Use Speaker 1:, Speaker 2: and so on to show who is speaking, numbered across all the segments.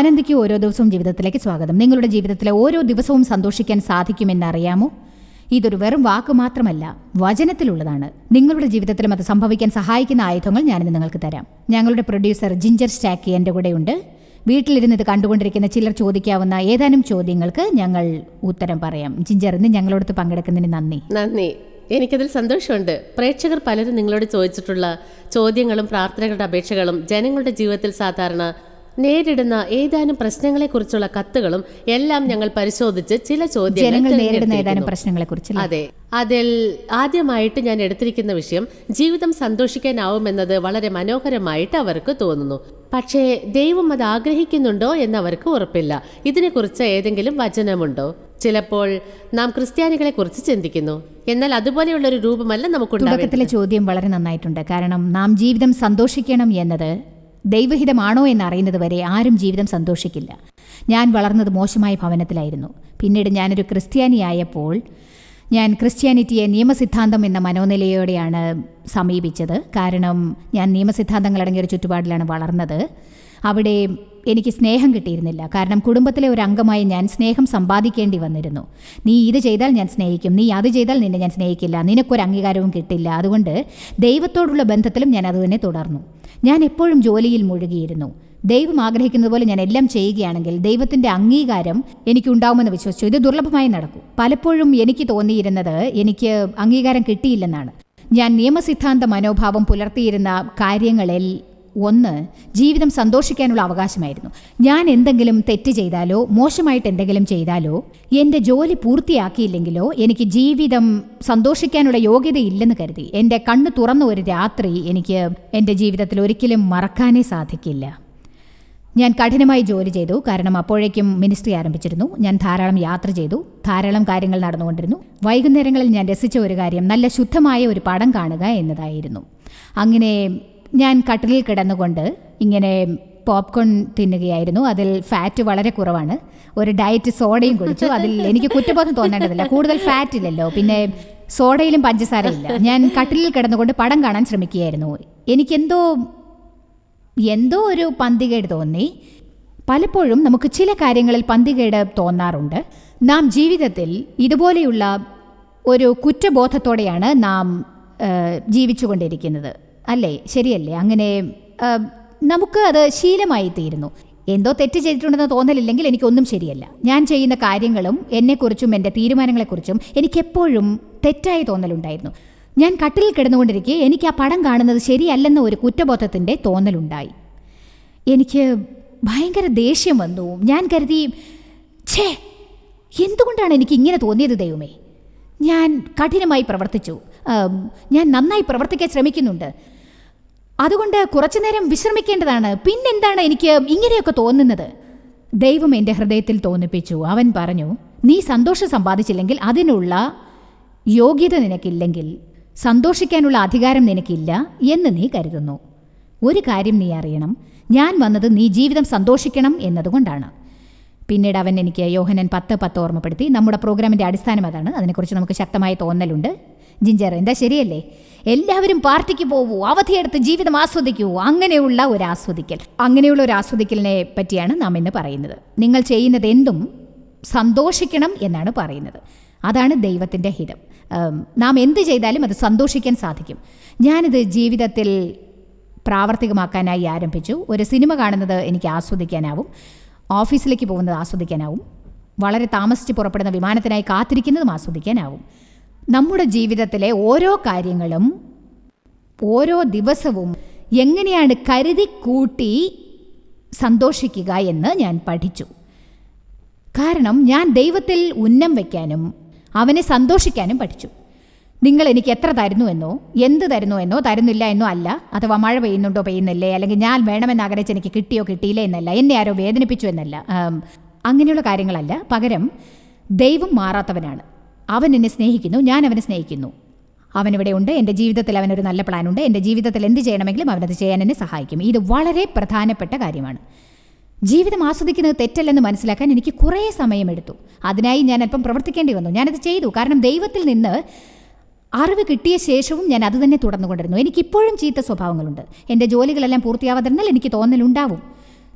Speaker 1: ആനന്ദിക്ക് ഓരോ ദിവസവും ജീവിതത്തിലേക്ക് സ്വാഗതം നിങ്ങളുടെ ജീവിതത്തിലെ ഓരോ ദിവസവും സന്തോഷിക്കാൻ സാധിക്കുമെന്ന് അറിയാമോ ഇതൊരു വെറും വാക്ക് മാത്രമല്ല വചനത്തിലുള്ളതാണ് നിങ്ങളുടെ ജീവിതത്തിലും അത് സംഭവിക്കാൻ സഹായിക്കുന്ന ആയുധങ്ങൾ ഞാനിന്ന് നിങ്ങൾക്ക് തരാം ഞങ്ങളുടെ പ്രൊഡ്യൂസർ ജിഞ്ചർ സ്റ്റാക്കി എൻ്റെ കൂടെയുണ്ട് വീട്ടിലിരുന്ന് ഇത് കണ്ടുകൊണ്ടിരിക്കുന്ന ചിലർ ചോദിക്കാവുന്ന ഏതാനും ചോദ്യങ്ങൾക്ക് ഞങ്ങൾ ഉത്തരം പറയാം ജിഞ്ചർ ഇന്ന് ഞങ്ങളോടത്ത് പങ്കെടുക്കുന്നതിന് നന്ദി
Speaker 2: നന്ദി എനിക്കതിൽ സന്തോഷമുണ്ട് പ്രേക്ഷകർ പലരും നിങ്ങളോട് ചോദിച്ചിട്ടുള്ള ചോദ്യങ്ങളും പ്രാർത്ഥനകളുടെ അപേക്ഷകളും ജനങ്ങളുടെ ജീവിതത്തിൽ സാധാരണ നേരിടുന്ന ഏതാനും പ്രശ്നങ്ങളെക്കുറിച്ചുള്ള കത്തുകളും എല്ലാം ഞങ്ങൾ പരിശോധിച്ച് ചില ചോദ്യങ്ങൾ
Speaker 1: ജനങ്ങൾ നേരിടുന്ന ഏതാനും
Speaker 2: തിരഞ്ഞെടുത്തിരിക്കുന്നു.
Speaker 1: പ്രശ്നങ്ങളെക്കുറിച്ച്
Speaker 2: അതെ അതിൽ ആദ്യമായിട്ട് ഞാൻ എടുത്തിരിക്കുന്ന വിഷയം ജീവിതം സന്തോഷിക്കാനാവുമെന്നത് വളരെ മനോഹരമായിട്ട് അവർക്ക് തോന്നുന്നു പക്ഷേ ദൈവം അത് ആഗ്രഹിക്കുന്നുണ്ടോ എന്ന് അവർക്ക് ഉറപ്പില്ല ഇതിനെക്കുറിച്ച് ഏതെങ്കിലും വചനമുണ്ടോ ചിലപ്പോൾ നാം ക്രിസ്ത്യാനികളെ കുറിച്ച് ചിന്തിക്കുന്നു എന്നാൽ അതുപോലെയുള്ള ഒരു രൂപമല്ല നമുക്കുണ്ടാവേണ്ടത്
Speaker 1: തുടക്കത്തിലെ ചോദ്യം വളരെ നന്നായിട്ടുണ്ട് കാരണം നാം ജീവിതം സന്തോഷിക്കണം എന്നത് ദൈവഹിതമാണോ എന്നറിയുന്നത് വരെ ആരും ജീവിതം സന്തോഷിക്കില്ല ഞാൻ വളർന്നത് മോശമായ ഭവനത്തിലായിരുന്നു പിന്നീട് ഞാനൊരു ക്രിസ്ത്യാനിയായപ്പോൾ ഞാൻ ക്രിസ്ത്യാനിറ്റിയെ നിയമസിദ്ധാന്തം എന്ന മനോനിലയോടെയാണ് സമീപിച്ചത് കാരണം ഞാൻ നിയമസിദ്ധാന്തങ്ങളടങ്ങിയ ഒരു ചുറ്റുപാടിലാണ് വളർന്നത് അവിടെ എനിക്ക് സ്നേഹം കിട്ടിയിരുന്നില്ല കാരണം കുടുംബത്തിലെ ഒരു അംഗമായി ഞാൻ സ്നേഹം സമ്പാദിക്കേണ്ടി വന്നിരുന്നു നീ ഇത് ചെയ്താൽ ഞാൻ സ്നേഹിക്കും നീ അത് ചെയ്താൽ നിന്നെ ഞാൻ സ്നേഹിക്കില്ല നിനക്കൊരു അംഗീകാരവും കിട്ടില്ല അതുകൊണ്ട് ദൈവത്തോടുള്ള ബന്ധത്തിലും ഞാൻ അതുതന്നെ തുടർന്നു ഞാൻ എപ്പോഴും ജോലിയിൽ മുഴുകിയിരുന്നു ദൈവം ആഗ്രഹിക്കുന്നത് പോലെ ഞാൻ എല്ലാം ചെയ്യുകയാണെങ്കിൽ ദൈവത്തിന്റെ അംഗീകാരം എനിക്കുണ്ടാവുമെന്ന് വിശ്വസിച്ചു ഇത് ദുർലഭമായി നടക്കും പലപ്പോഴും എനിക്ക് തോന്നിയിരുന്നത് എനിക്ക് അംഗീകാരം കിട്ടിയില്ലെന്നാണ് ഞാൻ നിയമസിദ്ധാന്ത മനോഭാവം പുലർത്തിയിരുന്ന കാര്യങ്ങളിൽ ഒന്ന് ജീവിതം സന്തോഷിക്കാനുള്ള അവകാശമായിരുന്നു ഞാൻ എന്തെങ്കിലും തെറ്റ് ചെയ്താലോ മോശമായിട്ട് എന്തെങ്കിലും ചെയ്താലോ എൻ്റെ ജോലി പൂർത്തിയാക്കിയില്ലെങ്കിലോ എനിക്ക് ജീവിതം സന്തോഷിക്കാനുള്ള യോഗ്യതയില്ലെന്ന് കരുതി എൻ്റെ കണ്ണ് തുറന്ന ഒരു രാത്രി എനിക്ക് എൻ്റെ ജീവിതത്തിൽ ഒരിക്കലും മറക്കാനേ സാധിക്കില്ല ഞാൻ കഠിനമായി ജോലി ചെയ്തു കാരണം അപ്പോഴേക്കും മിനിസ്ട്രി ആരംഭിച്ചിരുന്നു ഞാൻ ധാരാളം യാത്ര ചെയ്തു ധാരാളം കാര്യങ്ങൾ നടന്നുകൊണ്ടിരുന്നു വൈകുന്നേരങ്ങളിൽ ഞാൻ രസിച്ച ഒരു കാര്യം നല്ല ശുദ്ധമായ ഒരു പടം കാണുക എന്നതായിരുന്നു അങ്ങനെ ഞാൻ കട്ടിലിൽ കിടന്നുകൊണ്ട് ഇങ്ങനെ പോപ്കോൺ തിന്നുകയായിരുന്നു അതിൽ ഫാറ്റ് വളരെ കുറവാണ് ഒരു ഡയറ്റ് സോഡയും കുടിച്ചു അതിൽ എനിക്ക് കുറ്റബോധം തോന്നേണ്ടതില്ല കൂടുതൽ ഫാറ്റ് ഇല്ലല്ലോ പിന്നെ സോഡയിലും പഞ്ചസാരയില്ല ഞാൻ കട്ടിലിൽ കിടന്നുകൊണ്ട് പടം കാണാൻ ശ്രമിക്കുകയായിരുന്നു എനിക്കെന്തോ എന്തോ ഒരു പന്തികേട് തോന്നി പലപ്പോഴും നമുക്ക് ചില കാര്യങ്ങളിൽ പന്തികേട് തോന്നാറുണ്ട് നാം ജീവിതത്തിൽ ഇതുപോലെയുള്ള ഒരു കുറ്റബോധത്തോടെയാണ് നാം ആ, ജീവിച്ചുകൊണ്ടിരിക്കുന്നത് അല്ലേ ശരിയല്ലേ അങ്ങനെ ആ, നമുക്ക് അത് ശീലമായി തീരുന്നു എന്തോ തെറ്റ് ചെയ്തിട്ടുണ്ടെന്ന് തോന്നലില്ലെങ്കിൽ എനിക്കൊന്നും ശരിയല്ല ഞാൻ ചെയ്യുന്ന കാര്യങ്ങളും എന്നെക്കുറിച്ചും എൻ്റെ തീരുമാനങ്ങളെക്കുറിച്ചും എനിക്കെപ്പോഴും തെറ്റായ തോന്നലുണ്ടായിരുന്നു ഞാൻ കട്ടിലിൽ കിടന്നുകൊണ്ടിരിക്കെ എനിക്ക് ആ പടം കാണുന്നത് ശരിയല്ലെന്ന ഒരു കുറ്റബോധത്തിൻ്റെ തോന്നലുണ്ടായി എനിക്ക് ഭയങ്കര ദേഷ്യം വന്നു ഞാൻ കരുതി ഛേ എന്തുകൊണ്ടാണ് എനിക്ക് ഇങ്ങനെ തോന്നിയത് ദൈവമേ ഞാൻ കഠിനമായി പ്രവർത്തിച്ചു ആം, ഞാൻ നന്നായി പ്രവർത്തിക്കാൻ ശ്രമിക്കുന്നുണ്ട് അതുകൊണ്ട് കുറച്ചു നേരം വിശ്രമിക്കേണ്ടതാണ് പിന്നെന്താണ് എനിക്ക് ഇങ്ങനെയൊക്കെ തോന്നുന്നത് ദൈവം എൻ്റെ ഹൃദയത്തിൽ തോന്നിപ്പിച്ചു അവൻ പറഞ്ഞു നീ സന്തോഷം സമ്പാദിച്ചില്ലെങ്കിൽ അതിനുള്ള യോഗ്യത നിനക്കില്ലെങ്കിൽ സന്തോഷിക്കാനുള്ള അധികാരം നിനക്കില്ല എന്ന് നീ കരുതുന്നു ഒരു കാര്യം നീ അറിയണം ഞാൻ വന്നത് നീ ജീവിതം സന്തോഷിക്കണം എന്നതുകൊണ്ടാണ് പിന്നീട് അവൻ എനിക്ക് യോഹനൻ പത്ത് പത്ത് ഓർമ്മപ്പെടുത്തി നമ്മുടെ പ്രോഗ്രാമിൻ്റെ അടിസ്ഥാനം അതാണ് അതിനെക്കുറിച്ച് നമുക്ക് ശക്തമായ തോന്നലുണ്ട് ജിഞ്ചർ എന്താ ശരിയല്ലേ എല്ലാവരും പാർട്ടിക്ക് പോകൂ അവധിയെടുത്ത് ജീവിതം ആസ്വദിക്കൂ അങ്ങനെയുള്ള ഒരു ആസ്വദിക്കൽ അങ്ങനെയുള്ള ഒരു ആസ്വദിക്കലിനെ പറ്റിയാണ് നാം ഇന്ന് പറയുന്നത് നിങ്ങൾ ചെയ്യുന്നത് എന്തും സന്തോഷിക്കണം എന്നാണ് പറയുന്നത് അതാണ് ദൈവത്തിൻ്റെ ഹിതം ഉം, നാം എന്ത് ചെയ്താലും അത് സന്തോഷിക്കാൻ സാധിക്കും ഞാനിത് ജീവിതത്തിൽ പ്രാവർത്തികമാക്കാനായി ആരംഭിച്ചു ഒരു സിനിമ കാണുന്നത് എനിക്ക് ആസ്വദിക്കാനാവും ഓഫീസിലേക്ക് പോകുന്നത് ആസ്വദിക്കാനാവും വളരെ താമസിച്ച് പുറപ്പെടുന്ന വിമാനത്തിനായി കാത്തിരിക്കുന്നതും ആസ്വദിക്കാനാവും നമ്മുടെ ജീവിതത്തിലെ ഓരോ കാര്യങ്ങളും ഓരോ ദിവസവും എങ്ങനെയാണ് കരുതി കൂട്ടി സന്തോഷിക്കുക എന്ന് ഞാൻ പഠിച്ചു കാരണം ഞാൻ ദൈവത്തിൽ ഉന്നം വയ്ക്കാനും അവനെ സന്തോഷിക്കാനും പഠിച്ചു നിങ്ങൾ എനിക്ക് എത്ര തരുന്നു എന്നോ എന്ത് തരുന്നു എന്നോ തരുന്നില്ല എന്നോ അല്ല അഥവാ മഴ പെയ്യുന്നുണ്ടോ പെയ്യുന്നില്ലേ അല്ലെങ്കിൽ ഞാൻ വേണമെന്ന് ആഗ്രഹിച്ച് എനിക്ക് കിട്ടിയോ കിട്ടിയില്ല എന്നല്ല എന്നെ ആരോ വേദനിപ്പിച്ചു എന്നല്ല ആം, അങ്ങനെയുള്ള കാര്യങ്ങളല്ല പകരം ദൈവം മാറാത്തവനാണ് അവൻ എന്നെ സ്നേഹിക്കുന്നു ഞാൻ അവനെ സ്നേഹിക്കുന്നു അവനിവിടെ ഉണ്ട് എൻ്റെ ജീവിതത്തിൽ അവനൊരു നല്ല പ്ലാനുണ്ട് എൻ്റെ ജീവിതത്തിൽ എന്ത് ചെയ്യണമെങ്കിലും അവനത് ചെയ്യാൻ എന്നെ സഹായിക്കും ഇത് വളരെ പ്രധാനപ്പെട്ട കാര്യമാണ് ജീവിതം ആസ്വദിക്കുന്നത് തെറ്റല്ലെന്ന് മനസ്സിലാക്കാൻ എനിക്ക് കുറേ സമയമെടുത്തു അതിനായി ഞാൻ അല്പം പ്രവർത്തിക്കേണ്ടി വന്നു ഞാനത് ചെയ്തു കാരണം ദൈവത്തിൽ നിന്ന് അറിവ് കിട്ടിയ ശേഷവും ഞാൻ അത് തന്നെ തുടർന്നുകൊണ്ടിരുന്നു എനിക്കിപ്പോഴും ചീത്ത സ്വഭാവങ്ങളുണ്ട് എൻ്റെ ജോലികളെല്ലാം പൂർത്തിയാവാതിരുന്നാൽ എനിക്ക് തോന്നലുണ്ടാവും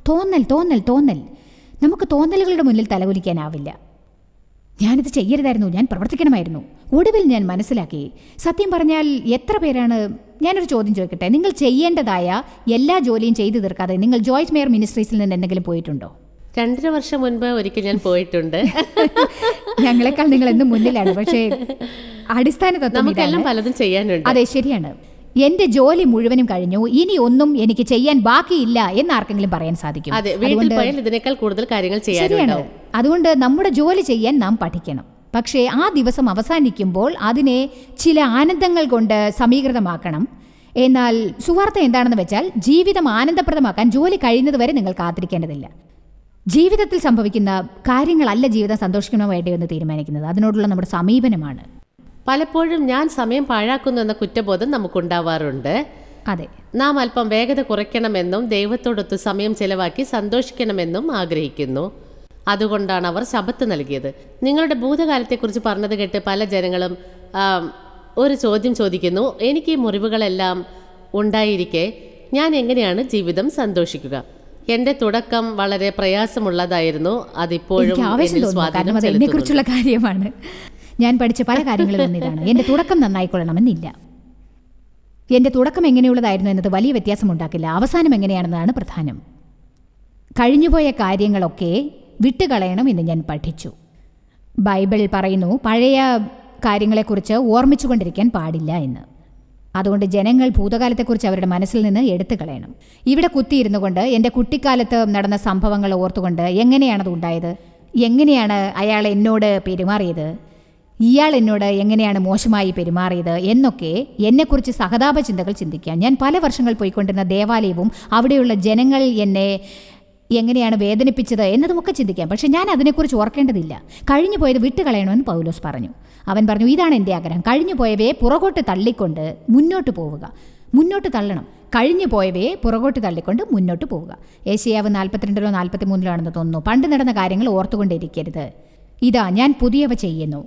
Speaker 1: തോന്നൽ തോന്നൽ തോന്നൽ നമുക്ക് തോന്നലുകളുടെ മുന്നിൽ തലകുലിക്കാനാവില്ല ഞാനിത് ചെയ്യരുതായിരുന്നു ഞാൻ പ്രവർത്തിക്കണമായിരുന്നു ഒടുവിൽ ഞാൻ മനസ്സിലാക്കി സത്യം പറഞ്ഞാൽ എത്ര പേരാണ് ഞാനൊരു ചോദ്യം ചോദിക്കട്ടെ നിങ്ങൾ ചെയ്യേണ്ടതായ എല്ലാ ജോലിയും ചെയ്തു തീർക്കാതെ നിങ്ങൾ ജോയ്സ് മേയർ മിനിസ്ട്രീസിൽ നിന്ന് എന്തെങ്കിലും പോയിട്ടുണ്ടോ
Speaker 2: രണ്ടര വർഷം മുൻപ് ഒരിക്കൽ ഞാൻ പോയിട്ടുണ്ട്
Speaker 1: ഞങ്ങളെക്കാൾ നിങ്ങൾ എന്നും മുന്നിലാണ് പക്ഷേ അടിസ്ഥാന തത്വം
Speaker 2: നമുക്കെല്ലാം
Speaker 1: ഇതാണ്.
Speaker 2: പലതും ചെയ്യാനുണ്ട്
Speaker 1: അതെ ശരിയാണ് എന്റെ ജോലി മുഴുവനും കഴിഞ്ഞു ഇനി ഒന്നും എനിക്ക് ചെയ്യാൻ ബാക്കിയില്ല എന്ന് ആർക്കെങ്കിലും പറയാൻ സാധിക്കും
Speaker 2: അതെ വീട്ടിൽ
Speaker 1: അതുകൊണ്ട്
Speaker 2: പോയാൽ ഇതിനേക്കാൾ കൂടുതൽ കാര്യങ്ങൾ
Speaker 1: ശരിയാണ്
Speaker 2: ചെയ്യാനുണ്ടാവും
Speaker 1: അതുകൊണ്ട് നമ്മുടെ ജോലി ചെയ്യാൻ നാം പഠിക്കണം പക്ഷേ ആ ദിവസം അവസാനിക്കുമ്പോൾ അതിനെ ചില ആനന്ദങ്ങൾ കൊണ്ട് സമീകൃതമാക്കണം എന്നാൽ സുവാർത്ത എന്താണെന്ന് വെച്ചാൽ ജീവിതം ആനന്ദപ്രദമാക്കാൻ ജോലി കഴിയുന്നത് വരെ നിങ്ങൾ കാത്തിരിക്കേണ്ടതില്ല ജീവിതത്തിൽ സംഭവിക്കുന്ന കാര്യങ്ങളല്ല ജീവിതം സന്തോഷിക്കണോ വേണ്ടയോ എന്ന് തീരുമാനിക്കുന്നത് അതിനോടുള്ള നമ്മുടെ സമീപനമാണ്
Speaker 2: പലപ്പോഴും ഞാൻ സമയം പാഴാക്കുന്നു എന്ന കുറ്റബോധം നമുക്കുണ്ടാവാറുണ്ട്
Speaker 1: അതെ
Speaker 2: നാം അല്പം വേഗത കുറയ്ക്കണമെന്നും ദൈവത്തോടൊത്ത് സമയം ചെലവാക്കി സന്തോഷിക്കണമെന്നും ആഗ്രഹിക്കുന്നു അതുകൊണ്ടാണ് അവർ ശബത്ത് നൽകിയത് നിങ്ങളുടെ ഭൂതകാലത്തെക്കുറിച്ച് പറഞ്ഞത് കേട്ട് പല ജനങ്ങളും ആം, ഒരു ചോദ്യം ചോദിക്കുന്നു എനിക്ക് ഈ മുറിവുകളെല്ലാം ഉണ്ടായിരിക്കെ ഞാൻ എങ്ങനെയാണ് ജീവിതം സന്തോഷിക്കുക എൻ്റെ തുടക്കം വളരെ പ്രയാസമുള്ളതായിരുന്നു അതിപ്പോഴും
Speaker 1: എനിക്ക് ആവേശം
Speaker 2: എന്നിൽ
Speaker 1: തോന്നുന്നു
Speaker 2: സ്വാധീനം
Speaker 1: കാരണം അത്
Speaker 2: ചെലുത്തുന്നുണ്ട്.
Speaker 1: എന്നെക്കുറിച്ചുള്ള കാര്യമാണ് ഞാൻ പഠിച്ച പല കാര്യങ്ങളിൽ ഒന്നിതാണ് എൻ്റെ തുടക്കം നന്നായിക്കൊള്ളണമെന്നില്ല എൻ്റെ തുടക്കം എങ്ങനെയുള്ളതായിരുന്നു എന്നത് വലിയ വ്യത്യാസമുണ്ടാക്കില്ല അവസാനം എങ്ങനെയാണെന്നതാണ് പ്രധാനം കഴിഞ്ഞുപോയ കാര്യങ്ങളൊക്കെ വിട്ടുകളയണം എന്ന് ഞാൻ പഠിച്ചു ബൈബിൾ പറയുന്നു പഴയ കാര്യങ്ങളെക്കുറിച്ച് ഓർമ്മിച്ചുകൊണ്ടിരിക്കാൻ പാടില്ല എന്ന് അതുകൊണ്ട് ജനങ്ങൾ ഭൂതകാലത്തെക്കുറിച്ച് അവരുടെ മനസ്സിൽ നിന്ന് എടുത്തു കളയണം ഇവിടെ കുത്തിയിരുന്നു കൊണ്ട് എൻ്റെ കുട്ടിക്കാലത്ത് നടന്ന സംഭവങ്ങൾ ഓർത്തുകൊണ്ട് എങ്ങനെയാണത് ഉണ്ടായത് എങ്ങനെയാണ് അയാൾ എന്നോട് പെരുമാറിയത് ഇയാൾ എന്നോട് എങ്ങനെയാണ് മോശമായി പെരുമാറിയത് എന്നൊക്കെ എന്നെക്കുറിച്ച് സഹതാപ ചിന്തകൾ ചിന്തിക്കാം ഞാൻ പല വർഷങ്ങൾ പോയിക്കൊണ്ടിരുന്ന ദേവാലയവും അവിടെയുള്ള ജനങ്ങൾ എന്നെ എങ്ങനെയാണ് വേദനിപ്പിച്ചത് എന്നതുമൊക്കെ ചിന്തിക്കാം പക്ഷെ ഞാൻ അതിനെക്കുറിച്ച് ഓർക്കേണ്ടതില്ല കഴിഞ്ഞു പോയത് വിട്ടുകളയണമെന്ന് പൗലോസ് പറഞ്ഞു അവൻ പറഞ്ഞു ഇതാണ് എൻ്റെ ആഗ്രഹം കഴിഞ്ഞു പോയവയെ പുറകോട്ട് തള്ളിക്കൊണ്ട് മുന്നോട്ട് പോവുക മുന്നോട്ട് തള്ളണം കഴിഞ്ഞു പോയവയെ പുറകോട്ട് തള്ളിക്കൊണ്ട് മുന്നോട്ട് പോവുക ഏഷ്യാവ് നാൽപ്പത്തിരണ്ടിലോ നാൽപ്പത്തി മൂന്നിലോ ആണെന്ന് തോന്നുന്നു പണ്ട് നടന്ന കാര്യങ്ങൾ ഓർത്തുകൊണ്ടിരിക്കരുത് ഇതാ ഞാൻ പുതിയവ ചെയ്യുന്നു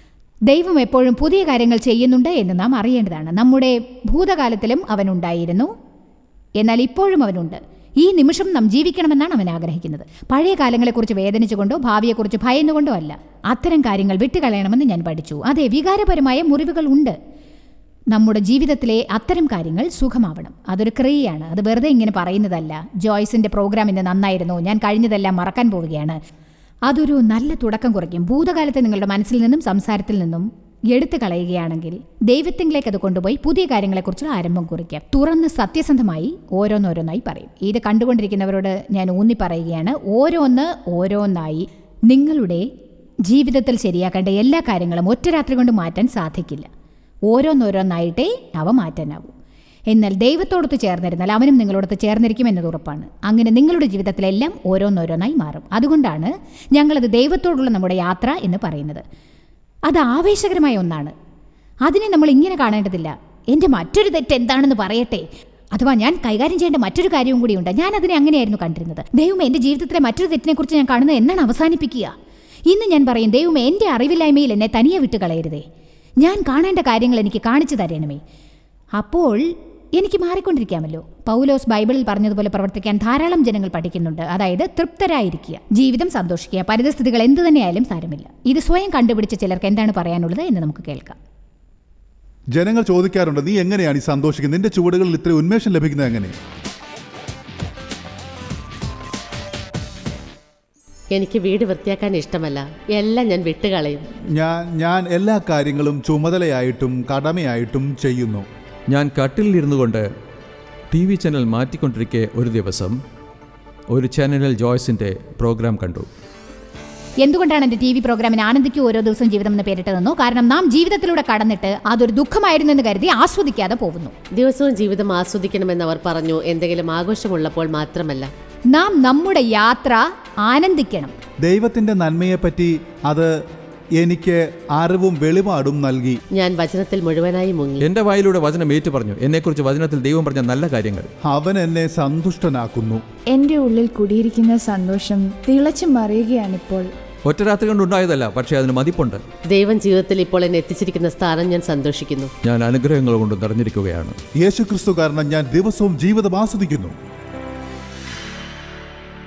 Speaker 1: ദൈവം എപ്പോഴും പുതിയ കാര്യങ്ങൾ ചെയ്യുന്നുണ്ട് എന്ന് നാം അറിയേണ്ടതാണ് നമ്മുടെ ഭൂതകാലത്തിലും അവനുണ്ടായിരുന്നു എന്നാൽ ഇപ്പോഴും അവനുണ്ട് ഈ നിമിഷം നാം ജീവിക്കണമെന്നാണ് അവൻ ആഗ്രഹിക്കുന്നത് പഴയ കാലങ്ങളെക്കുറിച്ച് വേദനിച്ചുകൊണ്ടോ ഭാവിയെക്കുറിച്ച് ഭയന്നുകൊണ്ടോ അല്ല അത്തരം കാര്യങ്ങൾ വിട്ടുകളയണമെന്ന് ഞാൻ പഠിച്ചു അതെ വികാരപരമായ മുറിവുകൾ ഉണ്ട് നമ്മുടെ ജീവിതത്തിലെ അത്തരം കാര്യങ്ങൾ സുഖമാവണം അതൊരു ക്രിയയാണ് അത് വെറുതെ ഇങ്ങനെ പറയുന്നതല്ല ജോയ്സിന്റെ പ്രോഗ്രാം ഇന്ന് നന്നായിരുന്നു ഞാൻ കഴിഞ്ഞതെല്ലാം മറക്കാൻ പോവുകയാണ് അതൊരു നല്ല തുടക്കം കുറിക്കും ഭൂതകാലത്തെ നിങ്ങളുടെ മനസ്സിൽ നിന്നും സംസാരത്തിൽ നിന്നും എടുത്തു കളയുകയാണെങ്കിൽ ദൈവത്തിങ്കിലേക്ക് അത് കൊണ്ടുപോയി പുതിയ കാര്യങ്ങളെക്കുറിച്ചുള്ള ആരംഭം കുറിക്കാം തുറന്ന് സത്യസന്ധമായി ഓരോന്നോരോന്നായി പറയും ഇത് കണ്ടുകൊണ്ടിരിക്കുന്നവരോട് ഞാൻ ഊന്നി പറയുകയാണ് ഓരോന്ന് ഓരോന്നായി നിങ്ങളുടെ ജീവിതത്തിൽ ശരിയാക്കേണ്ട എല്ലാ കാര്യങ്ങളും ഒറ്റ രാത്രി കൊണ്ട് മാറ്റാൻ സാധിക്കില്ല ഓരോന്നോരോന്നായിട്ടേ അവ മാറ്റാനാവൂ എന്നാൽ ദൈവത്തോടൊത്ത് ചേർന്നിരുന്നാൽ അവനും നിങ്ങളോടൊത്ത് ചേർന്നിരിക്കുമെന്നത് ഉറപ്പാണ് അങ്ങനെ നിങ്ങളുടെ ജീവിതത്തിലെല്ലാം ഓരോന്നോരോന്നായി മാറും അതുകൊണ്ടാണ് ഞങ്ങളത് ദൈവത്തോടുള്ള നമ്മുടെ യാത്ര എന്ന് പറയുന്നത് അത് ആവേശകരമായ ഒന്നാണ് അതിനെ നമ്മൾ ഇങ്ങനെ കാണേണ്ടതില്ല എൻ്റെ മറ്റൊരു തെറ്റ് എന്താണെന്ന് പറയട്ടെ അഥവാ ഞാൻ കൈകാര്യം ചെയ്യേണ്ട മറ്റൊരു കാര്യവും കൂടിയുണ്ട് ഞാൻ അതിനെ അങ്ങനെയായിരുന്നു കണ്ടിരുന്നത് ദൈവം എൻ്റെ ജീവിതത്തിലെ മറ്റൊരു തെറ്റിനെക്കുറിച്ച് ഞാൻ കാണുന്നത് എന്നാണ് അവസാനിപ്പിക്കുക ഇന്ന് ഞാൻ പറയും ദൈവം എൻ്റെ അറിവില്ലായ്മയിൽ എന്നെ തനിയെ വിട്ട് കളയരുതേ ഞാൻ കാണേണ്ട കാര്യങ്ങൾ എനിക്ക് കാണിച്ചു തരണമേ അപ്പോൾ എനിക്ക് മാറിക്കൊണ്ടിരിക്കാമല്ലോ പൗലോസ് ബൈബിളിൽ പറഞ്ഞതുപോലെ പ്രവർത്തിക്കാൻ ധാരാളം ജനങ്ങൾ പഠിക്കുന്നുണ്ട് അതായത് തൃപ്തരായിരിക്കുക ജീവിതം സന്തോഷിക്കുക പരിതസ്ഥിതികൾ എന്തു തന്നെയായാലും സാരമില്ല ഇത് സ്വയം കണ്ടുപിടിച്ച ചിലർക്ക് എന്താണ് പറയാനുള്ളത് എന്ന് നമുക്ക് കേൾക്കാം
Speaker 3: ജനങ്ങൾ ചോദിക്കാറുണ്ട് നീ എങ്ങനെയാണ് ഈ സന്തോഷിക്കുന്നത് നിന്റെ ചുവടുകളിൽ ഇത്ര ഉന്മേഷം ലഭിക്കുന്നത് എങ്ങനെ
Speaker 2: എനിക്ക് വീട് വൃത്തിയാക്കാൻ ഇഷ്ടമല്ല എല്ലാം ഞാൻ വിട്ടുകളയും
Speaker 3: ഞാൻ ഞാൻ എല്ലാ കാര്യങ്ങളും ചുമതലയായിട്ടും കടമയായിട്ടും ചെയ്യുന്നു
Speaker 4: ഞാൻ കട്ടിലിരുന്നു കൊണ്ട് ടി വി ചാനൽ മാറ്റിക്കൊണ്ടിരിക്കെ ഒരു ദിവസം ഒരു ചാനലിൽ ജോയ്സിൻ്റെ പ്രോഗ്രാം കണ്ടു
Speaker 1: എന്തുകൊണ്ടാണ് എൻ്റെ ടി വി പ്രോഗ്രാമിന് ആനന്ദിക്കൂ ഓരോ ദിവസവും ജീവിതം എന്ന് പേരിട്ടതെന്നോ കാരണം നാം ജീവിതത്തിലൂടെ കടന്നിട്ട് അതൊരു ദുഃഖമായിരുന്നു എന്ന് കരുതി ആസ്വദിക്കാതെ പോകുന്നു
Speaker 2: ദിവസവും ജീവിതം ആസ്വദിക്കണമെന്ന് അവർ പറഞ്ഞു എന്തെങ്കിലും ആഘോഷമുള്ളപ്പോൾ മാത്രമല്ല
Speaker 1: നാം നമ്മുടെ യാത്ര ആനന്ദിക്കണം
Speaker 3: ദൈവത്തിന്റെ നന്മയെപ്പറ്റി അത് എനിക്ക് അറിവും വെളിപാടും നൽകി
Speaker 2: ഞാൻ വചനത്തിൽ മുഴുവനായി മുങ്ങി
Speaker 4: എൻ്റെ വായിലൂടെ വചനം ഏറ്റു പറഞ്ഞു എന്നെക്കുറിച്ച് വചനത്തിൽ ദൈവം പറഞ്ഞ നല്ല കാര്യങ്ങൾ
Speaker 3: അവൻ എന്നെ സന്തുഷ്ടനാക്കുന്നു
Speaker 5: എൻ്റെ ഉള്ളിൽ കുടിയിരിക്കുന്ന സന്തോഷം തിളച്ചു മറിയുകയാണിപ്പോൾ
Speaker 4: ഒറ്റ രാത്രി കൊണ്ടുണ്ടായതല്ല പക്ഷേ അതിന് മതിപ്പുണ്ട്
Speaker 2: ദൈവം ജീവിതത്തിൽ ഇപ്പോൾ എന്നെ എത്തിച്ചിരിക്കുന്ന സ്ഥാനം ഞാൻ സന്തോഷിക്കുന്നു
Speaker 4: ഞാൻ അനുഗ്രഹങ്ങൾ കൊണ്ട് നിറഞ്ഞിരിക്കുകയാണ്
Speaker 3: യേശു ക്രിസ്തു കാരണം ഞാൻ ദിവസവും ജീവിതം ആസ്വദിക്കുന്നു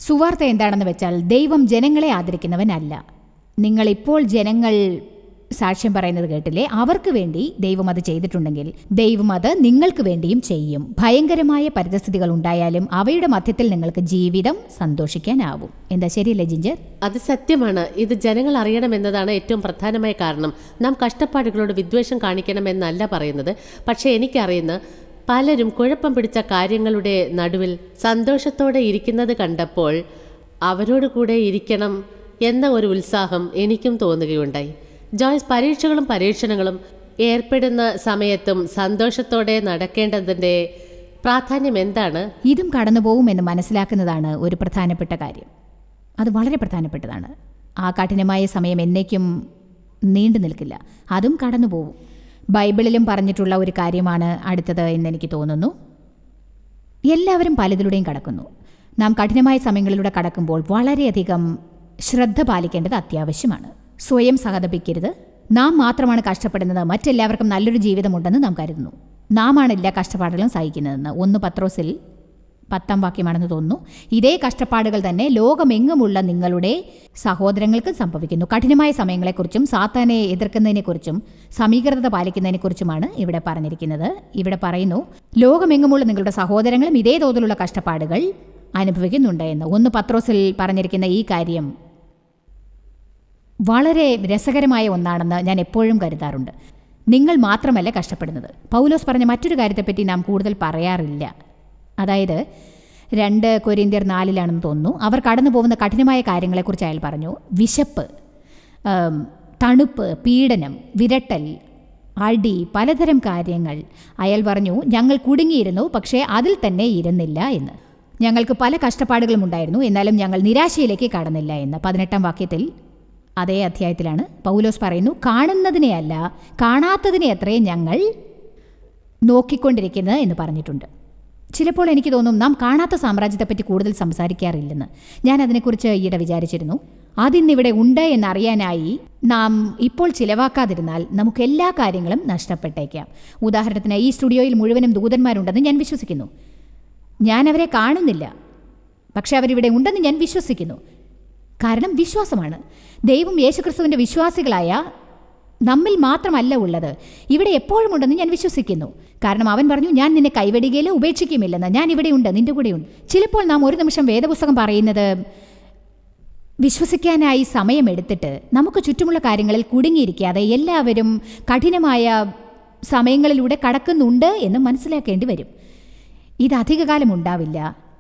Speaker 1: സുവാർത്ത എന്താണെന്ന് വെച്ചാൽ ദൈവം ജനങ്ങളെ ആദരിക്കുന്നവനല്ല നിങ്ങളിപ്പോൾ ജനങ്ങൾ സാക്ഷ്യം പറയുന്നത് കേട്ടില്ലേ അവർക്ക് വേണ്ടി ദൈവം അത് ചെയ്തിട്ടുണ്ടെങ്കിൽ ദൈവം അത് നിങ്ങൾക്ക് വേണ്ടിയും ചെയ്യും ഭയങ്കരമായ പരിതസ്ഥിതികൾ ഉണ്ടായാലും അവയുടെ മധ്യത്തിൽ നിങ്ങൾക്ക് ജീവിതം സന്തോഷിക്കാനാവും എന്താ ശരിയല്ലേ ജിഞ്ചർ
Speaker 2: അത് സത്യമാണ് ഇത് ജനങ്ങൾ അറിയണമെന്നതാണ് ഏറ്റവും പ്രധാനമായ കാരണം നാം കഷ്ടപ്പാടുകളോട് വിദ്വേഷം കാണിക്കണമെന്നല്ല പറയുന്നത് പക്ഷേ എനിക്കറിയുന്ന പലരും കുഴപ്പം പിടിച്ച കാര്യങ്ങളുടെ നടുവിൽ സന്തോഷത്തോടെ ഇരിക്കുന്നത് കണ്ടപ്പോൾ അവരോട് കൂടെ ഇരിക്കണം എന്ന ഒരു ഉത്സാഹം എനിക്കും തോന്നുകയുണ്ടായി ജോയ്സ് പരീക്ഷകളും പരീക്ഷണങ്ങളും ഏർപ്പെടുന്ന സമയത്തും സന്തോഷത്തോടെ നടക്കേണ്ടതിൻ്റെ പ്രാധാന്യം എന്താണ്
Speaker 1: ഇതും കടന്നു പോകുമെന്ന് മനസ്സിലാക്കുന്നതാണ് ഒരു പ്രധാനപ്പെട്ട കാര്യം അത് വളരെ പ്രധാനപ്പെട്ടതാണ് ആ കഠിനമായ സമയം എന്നേക്കും നീണ്ടു നിൽക്കില്ല അതും കടന്നു പോകും ബൈബിളിലും പറഞ്ഞിട്ടുള്ള ഒരു കാര്യമാണ് അടുത്തത് എന്നെനിക്ക് തോന്നുന്നു എല്ലാവരും പലതിലൂടെയും കടക്കുന്നു നാം കഠിനമായ സമയങ്ങളിലൂടെ കടക്കുമ്പോൾ വളരെയധികം ശ്രദ്ധ പാലിക്കേണ്ടത് അത്യാവശ്യമാണ് സ്വയം സഹതപിക്കരുത് നാം മാത്രമാണ് കഷ്ടപ്പെടുന്നത് മറ്റെല്ലാവർക്കും നല്ലൊരു ജീവിതമുണ്ടെന്ന് നാം കരുതുന്നു നാമാണ് എല്ലാ കഷ്ടപ്പാടുകളും സഹിക്കുന്നതെന്ന് ഒന്ന് പത്രോസിൽ പത്താം വാക്യമാണെന്ന് തോന്നുന്നു ഇതേ കഷ്ടപ്പാടുകൾ തന്നെ ലോകമെങ്ങുമുള്ള നിങ്ങളുടെ സഹോദരങ്ങൾക്ക് സംഭവിക്കുന്നു കഠിനമായ സമയങ്ങളെക്കുറിച്ചും സാത്താനെ എതിർക്കുന്നതിനെക്കുറിച്ചും സമീകൃതത പാലിക്കുന്നതിനെക്കുറിച്ചുമാണ് ഇവിടെ പറഞ്ഞിരിക്കുന്നത് ഇവിടെ പറയുന്നു ലോകമെങ്ങുമുള്ള നിങ്ങളുടെ സഹോദരങ്ങളും ഇതേ തോതിലുള്ള കഷ്ടപ്പാടുകൾ അനുഭവിക്കുന്നുണ്ട് എന്ന് ഒന്ന് പത്രോസിൽ പറഞ്ഞിരിക്കുന്ന ഈ കാര്യം വളരെ രസകരമായ ഒന്നാണെന്ന് ഞാൻ എപ്പോഴും കരുതാറുണ്ട് നിങ്ങൾ മാത്രമല്ല കഷ്ടപ്പെടുന്നത് പൗലോസ് പറഞ്ഞ മറ്റൊരു കാര്യത്തെപ്പറ്റി നാം കൂടുതൽ പറയാറില്ല അതായത് രണ്ട് കൊരിന്ത്യർ നാലിലാണെന്ന് തോന്നുന്നു അവർ കടന്നു പോകുന്ന കഠിനമായ കാര്യങ്ങളെക്കുറിച്ച് അയാൾ പറഞ്ഞു വിശപ്പ് ആം, തണുപ്പ് പീഡനം വിരട്ടൽ അടി പലതരം കാര്യങ്ങൾ അയാൾ പറഞ്ഞു ഞങ്ങൾ കുടുങ്ങിയിരുന്നു പക്ഷേ അതിൽ തന്നെ ഇരുന്നില്ല എന്ന് ഞങ്ങൾക്ക് പല കഷ്ടപ്പാടുകളും ഉണ്ടായിരുന്നു എന്നാലും ഞങ്ങൾ നിരാശയിലേക്ക് കടന്നില്ല എന്ന് പതിനെട്ടാം വാക്യത്തിൽ അതേ അധ്യായത്തിലാണ് പൗലോസ് പറയുന്നു കാണുന്നതിനെയല്ല കാണാത്തതിനെ അത്രേ ഞങ്ങൾ നോക്കിക്കൊണ്ടിരിക്കുന്നത് എന്ന് പറഞ്ഞിട്ടുണ്ട് ചിലപ്പോൾ എനിക്ക് തോന്നും നാം കാണാത്ത സാമ്രാജ്യത്തെപ്പറ്റി കൂടുതൽ സംസാരിക്കാറില്ലെന്ന് ഞാൻ അതിനെക്കുറിച്ച് ഈയിടെ വിചാരിച്ചിരുന്നു അതിന്നിവിടെ ഉണ്ട് എന്നറിയാനായി നാം ഇപ്പോൾ ചിലവാക്കാതിരുന്നാൽ നമുക്ക് എല്ലാ കാര്യങ്ങളും നഷ്ടപ്പെട്ടേക്കാം ഉദാഹരണത്തിന് ഈ സ്റ്റുഡിയോയിൽ മുഴുവനും ദൂതന്മാരുണ്ടെന്ന് ഞാൻ വിശ്വസിക്കുന്നു ഞാൻ അവരെ കാണുന്നില്ല പക്ഷെ അവരിവിടെ ഉണ്ടെന്ന് ഞാൻ വിശ്വസിക്കുന്നു കാരണം വിശ്വാസമാണ് ദൈവം യേശുക്രിസ്തുവിൻ്റെ വിശ്വാസികളായ നമ്മിൽ മാത്രമല്ല ഉള്ളത് ഇവിടെ എപ്പോഴും ഉണ്ടെന്ന് ഞാൻ വിശ്വസിക്കുന്നു കാരണം അവൻ പറഞ്ഞു ഞാൻ നിന്നെ കൈവെടികയില്ല ഉപേക്ഷിക്കുമില്ലെന്ന് ഞാൻ ഇവിടെയുണ്ട് നിന്റെ കൂടെയുണ്ട് ചിലപ്പോൾ നാം ഒരു നിമിഷം വേദപുസ്തകം പറയുന്നത് വിശ്വസിക്കാനായി സമയമെടുത്തിട്ട് നമുക്ക് ചുറ്റുമുള്ള കാര്യങ്ങളിൽ കുടുങ്ങിയിരിക്കാതെ എല്ലാവരും കഠിനമായ സമയങ്ങളിലൂടെ കടക്കുന്നുണ്ട് എന്ന് മനസ്സിലാക്കേണ്ടി വരും ഇത് അധികകാലം ഉണ്ടാവില്ല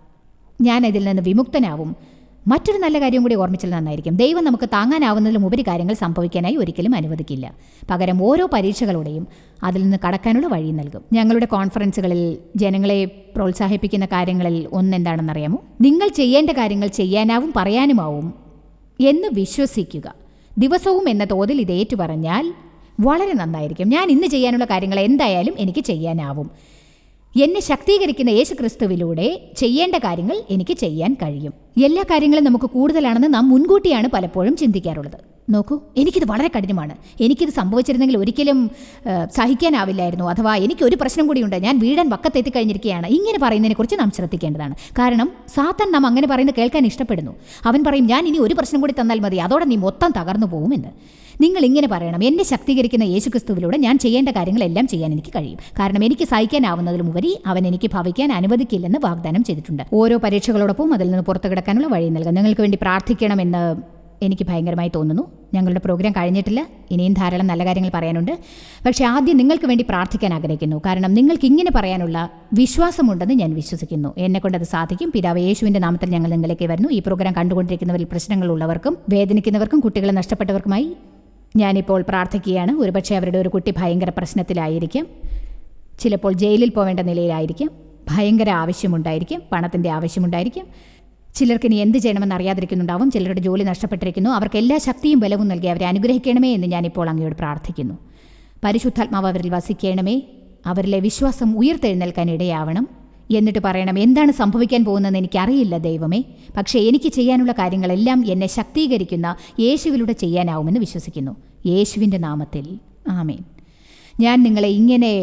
Speaker 1: ഞാൻ ഇതിൽ നിന്ന് വിമുക്തനാവും മറ്റൊരു നല്ല കാര്യം കൂടി ഓർമ്മിച്ചാൽ നന്നായിരിക്കും ദൈവം നമുക്ക് താങ്ങാനാവുന്നതിലും ഉപരി കാര്യങ്ങൾ സംഭവിക്കാനായി ഒരിക്കലും അനുവദിക്കില്ല പകരം ഓരോ പരീക്ഷകളുടെയും അതിൽ നിന്ന് കടക്കാനുള്ള വഴി നൽകും ഞങ്ങളുടെ കോൺഫറൻസുകളിൽ ജനങ്ങളെ പ്രോത്സാഹിപ്പിക്കുന്ന കാര്യങ്ങളിൽ ഒന്നെന്താണെന്നറിയാമോ നിങ്ങൾ ചെയ്യേണ്ട കാര്യങ്ങൾ ചെയ്യാനാവും പറയാനുമാവും എന്ന് വിശ്വസിക്കുക ദിവസവും എന്ന തോതിൽ ഇത് ഏറ്റു പറഞ്ഞാൽ വളരെ നന്നായിരിക്കും ഞാൻ ഇന്ന് ചെയ്യാനുള്ള കാര്യങ്ങൾ എന്തായാലും എനിക്ക് ചെയ്യാനാവും എന്നെ ശക്തീകരിക്കുന്ന യേശു ക്രിസ്തുവിലൂടെ ചെയ്യേണ്ട കാര്യങ്ങൾ എനിക്ക് ചെയ്യാൻ കഴിയും എല്ലാ കാര്യങ്ങളും നമുക്ക് കൂടുതലാണെന്ന് നാം മുൻകൂട്ടിയാണ് പലപ്പോഴും ചിന്തിക്കാറുള്ളത് നോക്കൂ എനിക്കിത് വളരെ കഠിനമാണ് എനിക്കിത് സംഭവിച്ചിരുന്നെങ്കിൽ ഒരിക്കലും ആ, സഹിക്കാനാവില്ലായിരുന്നു അഥവാ എനിക്ക് ഒരു പ്രശ്നം കൂടിയുണ്ട് ഞാൻ വീഴാൻ വക്കത്തെത്തിക്കഴിഞ്ഞിരിക്കുകയാണ് ഇങ്ങനെ പറയുന്നതിനെക്കുറിച്ച് നാം ശ്രദ്ധിക്കേണ്ടതാണ് കാരണം സാത്താൻ നാം അങ്ങനെ പറയുന്നത് കേൾക്കാൻ ഇഷ്ടപ്പെടുന്നു അവൻ പറയും ഞാൻ ഇനി ഒരു പ്രശ്നം കൂടി തന്നാൽ മതി അതോടെ നീ മൊത്തം തകർന്നു പോകുമെന്ന് നിങ്ങൾ ഇങ്ങനെ പറയണം എന്നെ ശക്തീകരിക്കുന്ന യേശുക്രിസ്തുവിലൂടെ ഞാൻ ചെയ്യേണ്ട കാര്യങ്ങളെല്ലാം ചെയ്യാൻ എനിക്ക് കഴിയും കാരണം എനിക്ക് സഹിക്കാനാവുന്നതിലും ഉപരി അവൻ എനിക്ക് ഭവിക്കാൻ അനുവദിക്കില്ലെന്ന് വാഗ്ദാനം ചെയ്തിട്ടുണ്ട് ഓരോ പരീക്ഷകളോടൊപ്പം അതിൽ നിന്ന് പുറത്തു കിടക്കാനുള്ള വഴി നൽകാം നിങ്ങൾക്ക് വേണ്ടി പ്രാർത്ഥിക്കണമെന്ന് എനിക്ക് ഭയങ്കരമായി തോന്നുന്നു ഞങ്ങളുടെ പ്രോഗ്രാം കഴിഞ്ഞിട്ടില്ല ഇനിയും ധാരാളം നല്ല കാര്യങ്ങൾ പറയാനുണ്ട് പക്ഷേ ആദ്യം നിങ്ങൾക്ക് വേണ്ടി പ്രാർത്ഥിക്കാൻ ആഗ്രഹിക്കുന്നു കാരണം നിങ്ങൾക്ക് ഇങ്ങനെ പറയാനുള്ള വിശ്വാസമുണ്ടെന്ന് ഞാൻ വിശ്വസിക്കുന്നു എന്നെ കൊണ്ടത് സാധിക്കും പിതാവ് യേശുവിൻ്റെ നാമത്തിൽ ഞങ്ങൾ നിങ്ങളിലേക്ക് വരുന്നു ഈ പ്രോഗ്രാം കണ്ടുകൊണ്ടിരിക്കുന്നവരിൽ പ്രശ്നങ്ങളുള്ളവർക്കും വേദനിക്കുന്നവർക്കും കുട്ടികളെ നഷ്ടപ്പെട്ടവർക്കുമായി ഞാനിപ്പോൾ പ്രാർത്ഥിക്കുകയാണ് ഒരുപക്ഷെ അവരുടെ ഒരു കുട്ടി ഭയങ്കര പ്രശ്നത്തിലായിരിക്കും ചിലപ്പോൾ ജയിലിൽ പോവേണ്ട നിലയിലായിരിക്കും ഭയങ്കര ആവശ്യമുണ്ടായിരിക്കും പണത്തിൻ്റെ ആവശ്യമുണ്ടായിരിക്കും ചിലർക്ക് ഇനി എന്ത് ചെയ്യണമെന്ന് അറിയാതിരിക്കുന്നുണ്ടാവും ചിലരുടെ ജോലി നഷ്ടപ്പെട്ടിരിക്കുന്നു അവർക്ക് എല്ലാ ശക്തിയും ബലവും നൽകി അവരെ അനുഗ്രഹിക്കണമേ എന്ന് ഞാനിപ്പോൾ അങ്ങയോട് പ്രാർത്ഥിക്കുന്നു പരിശുദ്ധാത്മാവ് അവരിൽ വസിക്കണമേ അവരിലെ വിശ്വാസം ഉയർത്തെഴുന്നേൽക്കാൻ ഇടയാവണം എന്നിട്ട് പറയണം എന്താണ് സംഭവിക്കാൻ പോകുന്നതെന്ന് എനിക്കറിയില്ല ദൈവമേ പക്ഷേ എനിക്ക് ചെയ്യാനുള്ള കാര്യങ്ങളെല്ലാം എന്നെ ശക്തീകരിക്കുന്ന യേശുവിലൂടെ ചെയ്യാനാവുമെന്ന് വിശ്വസിക്കുന്നു യേശുവിൻ്റെ നാമത്തിൽ ആമേൻ ഞാൻ നിങ്ങളെ ഇങ്ങനെ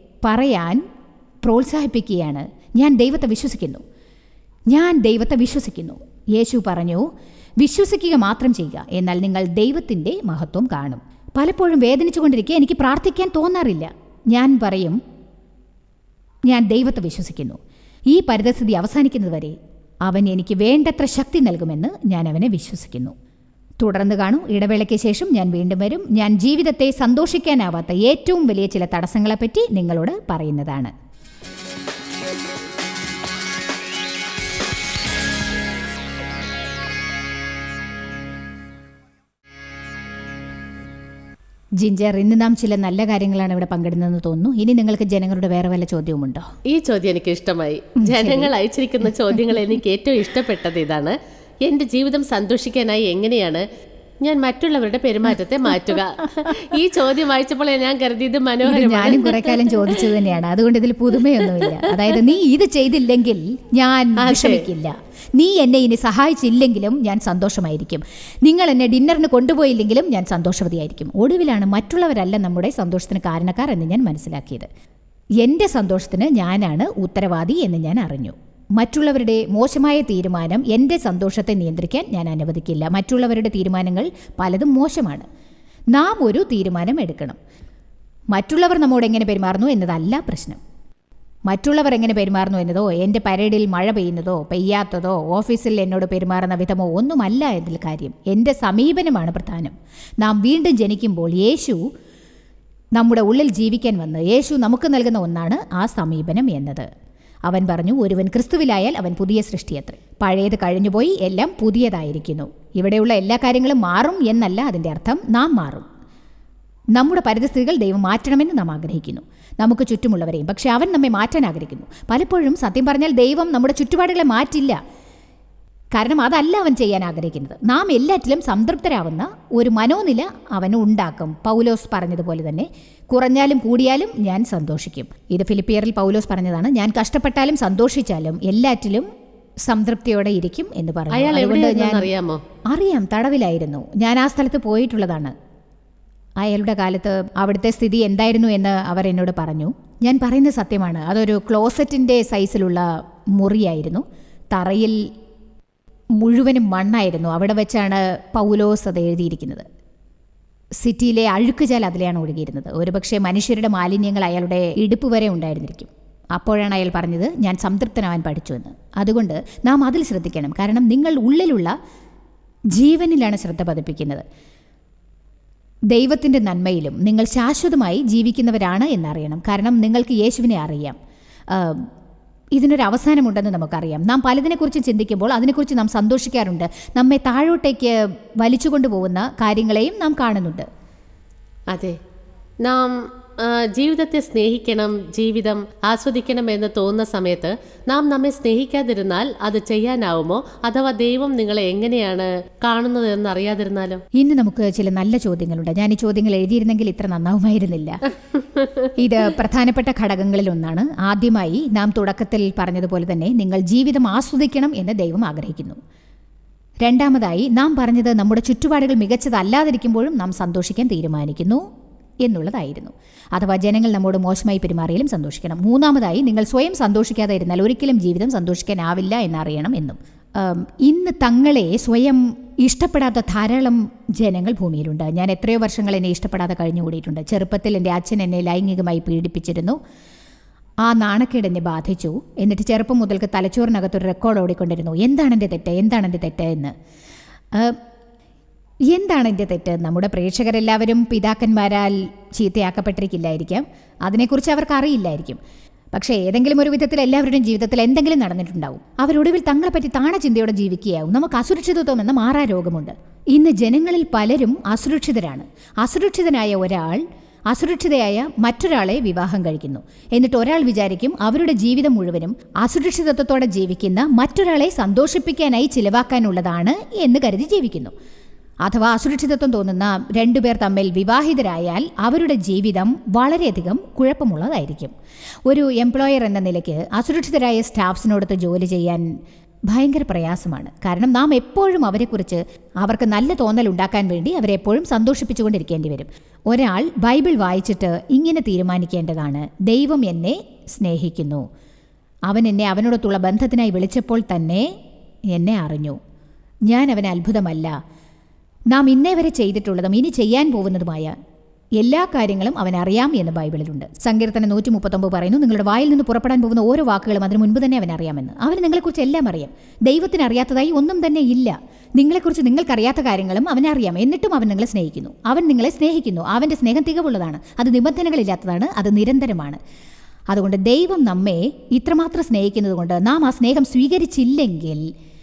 Speaker 1: പറയാൻ പ്രോത്സാഹിപ്പിക്കുകയാണ് ഞാൻ ദൈവത്തെ വിശ്വസിക്കുന്നു ഞാൻ ദൈവത്തെ വിശ്വസിക്കുന്നു യേശു പറഞ്ഞു വിശ്വസിക്കുക മാത്രം ചെയ്യുക എന്നാൽ നിങ്ങൾ ദൈവത്തിൻ്റെ മഹത്വം കാണും പലപ്പോഴും വേദനിച്ചുകൊണ്ടിരിക്കെ എനിക്ക് പ്രാർത്ഥിക്കാൻ തോന്നാറില്ല ഞാൻ പറയും ഞാൻ ദൈവത്തെ വിശ്വസിക്കുന്നു ഈ പരിതസ്ഥിതി അവസാനിക്കുന്നതുവരെ അവൻ എനിക്ക് വേണ്ടത്ര ശക്തി നൽകുമെന്ന് ഞാൻ അവനെ വിശ്വസിക്കുന്നു തുടർന്ന് കാണൂ ഇടവേളയ്ക്ക് ശേഷം ഞാൻ വീണ്ടും വരും ഞാൻ ജീവിതത്തെ സന്തോഷിക്കാനാവാത്ത ഏറ്റവും വലിയ ചില തടസ്സങ്ങളെപ്പറ്റി നിങ്ങളോട് പറയുന്നതാണ് ജിഞ്ചർ ഇന്ന് നാം ചില നല്ല കാര്യങ്ങളാണ് ഇവിടെ പങ്കിടുന്നതെന്ന് തോന്നുന്നു ഇനി നിങ്ങൾക്ക് ജനങ്ങളുടെ വേറെ വല്ല ചോദ്യവുമുണ്ടോ
Speaker 2: ഈ ചോദ്യം എനിക്ക് ഇഷ്ടമായി ജനങ്ങൾ അയച്ചിരിക്കുന്ന ചോദ്യങ്ങൾ എനിക്ക് ഏറ്റവും ഇഷ്ടപ്പെട്ടത് ഇതാണ് എന്റെ ജീവിതം സന്തോഷിക്കാനായി എങ്ങനെയാണ് ഞാൻ മറ്റുള്ളവരുടെ പെരുമാറ്റത്തെ മാറ്റുക ഈ ചോദ്യം വായിച്ചപ്പോൾ ഞാൻ കരുതി ഇത്
Speaker 1: ഇത്
Speaker 2: മനോഹരമാണ്
Speaker 1: ഞാനും കുറെ കാലം ചോദിച്ചത് തന്നെയാണ് അതുകൊണ്ട് ഇതിൽ പുതുമയൊന്നുമില്ല അതായത് നീ ഇത് ചെയ്തില്ലെങ്കിൽ ഞാൻ വിഷമിക്കില്ല നീ എന്നെ ഇനി സഹായിച്ചില്ലെങ്കിലും ഞാൻ സന്തോഷമായിരിക്കും നിങ്ങൾ എന്നെ ഡിന്നറിന് കൊണ്ടുപോയില്ലെങ്കിലും ഞാൻ സന്തോഷവതിയായിരിക്കും ഒടുവിലാണ് മറ്റുള്ളവരല്ല നമ്മുടെ സന്തോഷത്തിന് കാരണക്കാർ എന്ന് ഞാൻ മനസ്സിലാക്കിയത് എൻ്റെ സന്തോഷത്തിന് ഞാനാണ് ഉത്തരവാദി എന്ന് ഞാൻ അറിഞ്ഞു മറ്റുള്ളവരുടെ മോശമായ തീരുമാനം എൻ്റെ സന്തോഷത്തെ നിയന്ത്രിക്കാൻ ഞാൻ അനുവദിക്കില്ല മറ്റുള്ളവരുടെ തീരുമാനങ്ങൾ പലതും മോശമാണ് നാം ഒരു തീരുമാനം എടുക്കണം മറ്റുള്ളവർ നമ്മോട് എങ്ങനെ പെരുമാറുന്നു എന്നതല്ല പ്രശ്നം മറ്റുള്ളവർ എങ്ങനെ പെരുമാറുന്നു എന്നതോ എൻ്റെ പരേഡിൽ മഴ പെയ്യുന്നതോ പെയ്യാത്തതോ ഓഫീസിൽ എന്നോട് പെരുമാറുന്ന വിധമോ ഒന്നുമല്ല ഇതിൽ കാര്യം എൻ്റെ സമീപനമാണ് പ്രധാനം നാം വീണ്ടും ജനിക്കുമ്പോൾ യേശു നമ്മുടെ ഉള്ളിൽ ജീവിക്കാൻ വന്ന് യേശു നമുക്ക് നൽകുന്ന ഒന്നാണ് ആ സമീപനം എന്നത് അവൻ പറഞ്ഞു ഒരുവൻ ക്രിസ്തുവിലായാൽ അവൻ പുതിയ സൃഷ്ടിയത്രേ പഴയത് കഴിഞ്ഞുപോയി എല്ലാം പുതിയതായിരിക്കുന്നു ഇവിടെയുള്ള എല്ലാ കാര്യങ്ങളും മാറും എന്നല്ല അതിൻ്റെ അർത്ഥം നാം മാറും നമ്മുടെ പരിതസ്ഥിതികൾ ദൈവം മാറ്റണമെന്ന് നാം ആഗ്രഹിക്കുന്നു നമുക്ക് ചുറ്റുമുള്ളവരെയും പക്ഷെ അവൻ നമ്മെ മാറ്റാൻ ആഗ്രഹിക്കുന്നു പലപ്പോഴും സത്യം പറഞ്ഞാൽ ദൈവം നമ്മുടെ ചുറ്റുപാടുകളെ മാറ്റില്ല കാരണം അതല്ല അവൻ ചെയ്യാൻ ആഗ്രഹിക്കുന്നത് നാം എല്ലാറ്റിലും സംതൃപ്തരാവുന്ന ഒരു മനോനില അവന് ഉണ്ടാക്കും പൗലോസ് പറഞ്ഞതുപോലെ തന്നെ കുറഞ്ഞാലും കൂടിയാലും ഞാൻ സന്തോഷിക്കും ഇത് ഫിലിപ്പിയറിൽ പൗലോസ് പറഞ്ഞതാണ് ഞാൻ കഷ്ടപ്പെട്ടാലും സന്തോഷിച്ചാലും എല്ലാറ്റിലും സംതൃപ്തിയോടെ ഇരിക്കും എന്ന് പറഞ്ഞു
Speaker 2: അയാൾ
Speaker 1: അതുകൊണ്ട്
Speaker 2: എവിടെയായിരുന്നു
Speaker 1: ഞാൻ
Speaker 2: അറിയാമോ
Speaker 1: അറിയാം തടവിലായിരുന്നു ഞാൻ ആ സ്ഥലത്ത് പോയിട്ടുള്ളതാണ് അയാളുടെ കാലത്ത് അവിടുത്തെ സ്ഥിതി എന്തായിരുന്നു എന്ന് അവർ എന്നോട് പറഞ്ഞു ഞാൻ പറയുന്നത് സത്യമാണ് അതൊരു ക്ലോസറ്റിൻ്റെ സൈസിലുള്ള മുറിയായിരുന്നു തറയിൽ മുഴുവനും മണ്ണായിരുന്നു അവിടെ വെച്ചാണ് പൗലോസ് അത് എഴുതിയിരിക്കുന്നത് സിറ്റിയിലെ അഴുക്കുചാൽ അതിലെയാണ് ഒഴുകിയിരുന്നത് ഒരുപക്ഷെ മനുഷ്യരുടെ മാലിന്യങ്ങൾ അയാളുടെ ഇടുപ്പ് വരെ ഉണ്ടായിരുന്നിരിക്കും അപ്പോഴാണ് അയാൾ പറഞ്ഞത് ഞാൻ സംതൃപ്തനാവാൻ പഠിച്ചുവെന്ന് അതുകൊണ്ട് നാം അതിൽ ശ്രദ്ധിക്കണം കാരണം നിങ്ങൾ ഉള്ളിലുള്ള ജീവനിലാണ് ശ്രദ്ധ പതിപ്പിക്കുന്നത് ദൈവത്തിൻ്റെ നന്മയിലും നിങ്ങൾ ശാശ്വതമായി ജീവിക്കുന്നവരാണ് എന്നറിയണം കാരണം നിങ്ങൾക്ക് യേശുവിനെ അറിയാം ആ, ഇതിനൊരു അവസാനമുണ്ടെന്ന് നമുക്കറിയാം നാം പലതിനെക്കുറിച്ച് ചിന്തിക്കുമ്പോൾ അതിനെക്കുറിച്ച് നാം സന്തോഷിക്കാറുണ്ട് നമ്മെ താഴോട്ടേക്ക് വലിച്ചുകൊണ്ടു പോകുന്ന കാര്യങ്ങളെയും നാം കാണുന്നുണ്ട്
Speaker 2: അതെ നാം ആ, ജീവിതത്തെ സ്നേഹിക്കണം ജീവിതം ആസ്വദിക്കണം എന്ന് തോന്നുന്ന സമയത്ത് നാം നമ്മെ സ്നേഹിക്കാതിരുന്നാൽ അത് ചെയ്യാനാവുമോ അഥവാ ദൈവം നിങ്ങളെ എങ്ങനെയാണ് കാണുന്നത് എന്ന് അറിയാതിരുന്നാലോ
Speaker 1: ഇന്ന് നമുക്ക് ചില നല്ല ചോദ്യങ്ങളുണ്ട് ഞാൻ ഈ ചോദ്യങ്ങൾ എഴുതിയിരുന്നെങ്കിൽ ഇത്ര നന്നാവുമായിരുന്നില്ല ഇത് പ്രധാനപ്പെട്ട ഘടകങ്ങളിൽ ഒന്നാണ് ആദ്യമായി നാം തുടക്കത്തിൽ പറഞ്ഞതുപോലെ തന്നെ നിങ്ങൾ ജീവിതം ആസ്വദിക്കണം എന്ന് ദൈവം ആഗ്രഹിക്കുന്നു രണ്ടാമതായി നാം പറഞ്ഞത് നമ്മുടെ ചുറ്റുപാടുകൾ മികച്ചതല്ലാതിരിക്കുമ്പോഴും നാം സന്തോഷിക്കാൻ തീരുമാനിക്കുന്നു എന്നുള്ളതായിരുന്നു അഥവാ ജനങ്ങൾ നമ്മോട് മോശമായി പെരുമാറിയാലും സന്തോഷിക്കണം മൂന്നാമതായി നിങ്ങൾ സ്വയം സന്തോഷിക്കാതെ ഇരുന്നാൽ ഒരിക്കലും ജീവിതം സന്തോഷിക്കാനാവില്ല എന്നറിയണം എന്നും ആം, ഇന്ന് തങ്ങളെ സ്വയം ഇഷ്ടപ്പെടാത്ത ധാരാളം ജനങ്ങൾ ഭൂമിയിലുണ്ട് ഞാൻ എത്രയോ വർഷങ്ങൾ എന്നെ ഇഷ്ടപ്പെടാതെ കഴിഞ്ഞുകൂടിയിട്ടുണ്ട് ചെറുപ്പത്തിൽ എൻ്റെ അച്ഛൻ എന്നെ ലൈംഗികമായി പീഡിപ്പിച്ചിരുന്നു ആ നാണക്കേട് എന്നെ ബാധിച്ചു എന്നിട്ട് ചെറുപ്പം മുതൽക്ക് തലച്ചോറിനകത്തൊരു റെക്കോർഡ് ഓടിക്കൊണ്ടിരുന്നു എന്താണ് എൻ്റെ തെറ്റ് എന്താണ് എൻ്റെ തെറ്റ് എന്ന് ആ, എന്താണ് എൻ്റെ തെറ്റ് നമ്മുടെ പ്രേക്ഷകരെല്ലാവരും പിതാക്കന്മാരാൽ ചീത്തയാക്കപ്പെട്ടിരിക്കില്ലായിരിക്കാം അതിനെക്കുറിച്ച് അവർക്ക് അറിയില്ലായിരിക്കും പക്ഷേ ഏതെങ്കിലും ഒരു വിധത്തിൽ എല്ലാവരുടെയും ജീവിതത്തിൽ എന്തെങ്കിലും നടന്നിട്ടുണ്ടാവും അവരൊടുവിൽ തങ്ങളെപ്പറ്റി താണ ചിന്തയോടെ ജീവിക്കുകയാവും നമുക്ക് അസുരക്ഷിതത്വം എന്ന മാറാ രോഗമുണ്ട് ഇന്ന് ജനങ്ങളിൽ പലരും അസുരക്ഷിതരാണ് അസുരക്ഷിതനായ ഒരാൾ അസുരക്ഷിതയായ മറ്റൊരാളെ വിവാഹം കഴിക്കുന്നു എന്നിട്ട് ഒരാൾ വിചാരിക്കും അവരുടെ ജീവിതം മുഴുവനും അസുരക്ഷിതത്വത്തോടെ ജീവിക്കുന്ന മറ്റൊരാളെ സന്തോഷിപ്പിക്കാനായി ചിലവാക്കാനുള്ളതാണ് എന്ന് കരുതി ജീവിക്കുന്നു അഥവാ അസുരക്ഷിതത്വം തോന്നുന്ന രണ്ടുപേർ തമ്മിൽ വിവാഹിതരായാൽ അവരുടെ ജീവിതം വളരെയധികം കുഴപ്പമുള്ളതായിരിക്കും ഒരു എംപ്ലോയർ എന്ന നിലയ്ക്ക് അസുരക്ഷിതരായ സ്റ്റാഫ്സിനോടൊത്ത് ജോലി ചെയ്യാൻ ഭയങ്കര പ്രയാസമാണ് കാരണം നാം എപ്പോഴും അവരെക്കുറിച്ച് അവർക്ക് നല്ല തോന്നൽ ഉണ്ടാക്കാൻ വേണ്ടി അവരെ എപ്പോഴും സന്തോഷിപ്പിച്ചുകൊണ്ടിരിക്കേണ്ടി വരും ഒരാൾ ബൈബിൾ വായിച്ചിട്ട് ഇങ്ങനെ തീരുമാനിക്കേണ്ടതാണ് ദൈവം എന്നെ സ്നേഹിക്കുന്നു അവൻ എന്നെ അവനോടൊത്തുള്ള ബന്ധത്തിനായി വിളിച്ചപ്പോൾ തന്നെ എന്നെ അറിഞ്ഞു ഞാൻ അവന് അത്ഭുതമല്ല നാം ഇന്നേ വരെ ചെയ്തിട്ടുള്ളതും ഇനി ചെയ്യാൻ പോകുന്നതുമായ എല്ലാ കാര്യങ്ങളും അവൻ അറിയാം എന്ന് ബൈബിളിലുണ്ട് സങ്കീർത്തനം നൂറ്റി മുപ്പത്തൊമ്പത് പറയുന്നു നിങ്ങളുടെ വായിൽ നിന്ന് പുറപ്പെടാൻ പോകുന്ന ഓരോ വാക്കുകളും അതിന് മുൻപ് തന്നെ അവൻ അറിയാമെന്ന് അവന് നിങ്ങളെക്കുറിച്ച് എല്ലാം അറിയാം ദൈവത്തിന് അറിയാത്തതായി ഒന്നും തന്നെ ഇല്ല നിങ്ങളെക്കുറിച്ച് നിങ്ങൾക്കറിയാത്ത കാര്യങ്ങളും അവനറിയാം എന്നിട്ടും അവൻ നിങ്ങളെ സ്നേഹിക്കുന്നു അവൻ നിങ്ങളെ സ്നേഹിക്കുന്നു അവൻ്റെ സ്നേഹം തികവുള്ളതാണ് അത് നിബന്ധനകളില്ലാത്തതാണ് അത് നിരന്തരമാണ് അതുകൊണ്ട് ദൈവം നമ്മെ ഇത്രമാത്രം സ്നേഹിക്കുന്നത് കൊണ്ട് നാം ആ സ്നേഹം സ്വീകരിച്ചില്ലെങ്കിൽ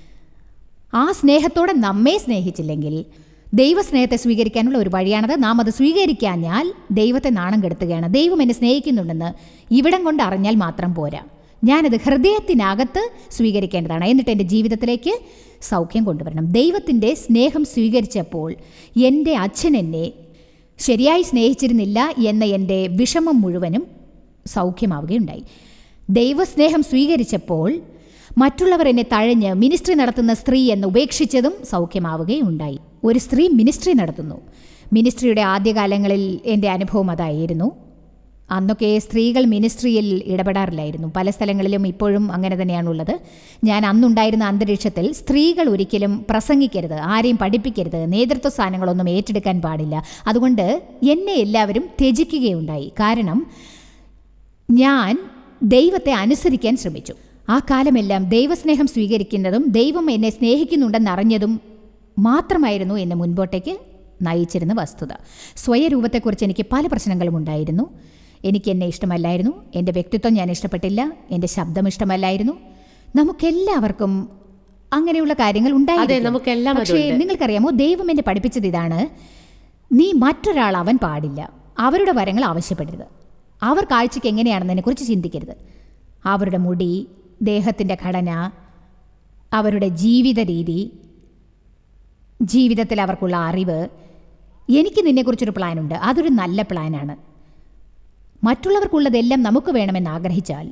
Speaker 1: ആ സ്നേഹത്തോടെ നമ്മെ സ്നേഹിച്ചില്ലെങ്കിൽ ദൈവസ്നേഹത്തെ സ്വീകരിക്കാനുള്ള ഒരു വഴിയാണത് നാം അത് സ്വീകരിക്കാഞ്ഞാൽ ദൈവത്തെ നാണം കെടുത്തുകയാണ് ദൈവം എന്നെ സ്നേഹിക്കുന്നുണ്ടെന്ന് ഇവിടം കൊണ്ട് അറിഞ്ഞാൽ മാത്രം പോരാ ഞാനത് ഹൃദയത്തിനകത്ത് സ്വീകരിക്കേണ്ടതാണ് എന്നിട്ട് എൻ്റെ ജീവിതത്തിലേക്ക് സൗഖ്യം കൊണ്ടുവരണം ദൈവത്തിൻ്റെ സ്നേഹം സ്വീകരിച്ചപ്പോൾ എൻ്റെ അച്ഛൻ എന്നെ ശരിയായി സ്നേഹിച്ചിരുന്നില്ല എന്ന എൻ്റെ വിഷമം മുഴുവനും സൗഖ്യമാവുകയുണ്ടായി ദൈവസ്നേഹം സ്വീകരിച്ചപ്പോൾ മറ്റുള്ളവർ എന്നെ തഴഞ്ഞ് മിനിസ്ട്രി നടത്തുന്ന സ്ത്രീ എന്ന് ഉപേക്ഷിച്ചതും സൗഖ്യമാവുകയുണ്ടായി ഒരു സ്ത്രീ മിനിസ്ട്രി നടത്തുന്നു മിനിസ്ട്രിയുടെ ആദ്യകാലങ്ങളിൽ എൻ്റെ അനുഭവം അതായിരുന്നു അന്നൊക്കെ സ്ത്രീകൾ മിനിസ്ട്രിയിൽ ഇടപെടാറില്ലായിരുന്നു പല സ്ഥലങ്ങളിലും ഇപ്പോഴും അങ്ങനെ തന്നെയാണുള്ളത് ഞാൻ അന്നുണ്ടായിരുന്ന അന്തരീക്ഷത്തിൽ സ്ത്രീകൾ ഒരിക്കലും പ്രസംഗിക്കരുത് ആരെയും പഠിപ്പിക്കരുത് നേതൃത്വ സ്ഥാനങ്ങളൊന്നും ഏറ്റെടുക്കാൻ പാടില്ല അതുകൊണ്ട് എന്നെ എല്ലാവരും ത്യജിക്കുകയുണ്ടായി കാരണം ഞാൻ ദൈവത്തെ അനുസരിക്കാൻ ശ്രമിച്ചു ആ കാലമെല്ലാം ദൈവസ്നേഹം സ്വീകരിക്കുന്നതും ദൈവം എന്നെ സ്നേഹിക്കുന്നുണ്ടെന്നറിഞ്ഞതും മാത്രമായിരുന്നു എന്നെ മുൻപോട്ടേക്ക് നയിച്ചിരുന്ന വസ്തുത സ്വയരൂപത്തെക്കുറിച്ച് എനിക്ക് പല പ്രശ്നങ്ങളും ഉണ്ടായിരുന്നു എനിക്ക് എന്നെ ഇഷ്ടമല്ലായിരുന്നു എൻ്റെ വ്യക്തിത്വം ഞാൻ ഇഷ്ടപ്പെട്ടില്ല എൻ്റെ ശബ്ദം ഇഷ്ടമല്ലായിരുന്നു നമുക്കെല്ലാവർക്കും അങ്ങനെയുള്ള കാര്യങ്ങൾ ഉണ്ടായിരുന്നു
Speaker 2: നമുക്കെല്ലാം
Speaker 1: പക്ഷേ നിങ്ങൾക്കറിയാമോ ദൈവം എന്നെ പഠിപ്പിച്ചത് ഇതാണ് നീ മറ്റൊരാളാവാൻ പാടില്ല അവരുടെ വരങ്ങൾ ആവശ്യപ്പെടരുത് അവർ കാഴ്ചയ്ക്ക് എങ്ങനെയാണെന്നതിനെക്കുറിച്ച് ചിന്തിക്കരുത് അവരുടെ മുടി ദേഹത്തിൻ്റെ ഘടന അവരുടെ ജീവിത രീതി ജീവിതത്തിൽ അവർക്കുള്ള അറിവ് എനിക്ക് നിന്നെക്കുറിച്ചൊരു പ്ലാനുണ്ട് അതൊരു നല്ല പ്ലാനാണ് മറ്റുള്ളവർക്കുള്ളതെല്ലാം നമുക്ക് വേണമെന്ന് ആഗ്രഹിച്ചാൽ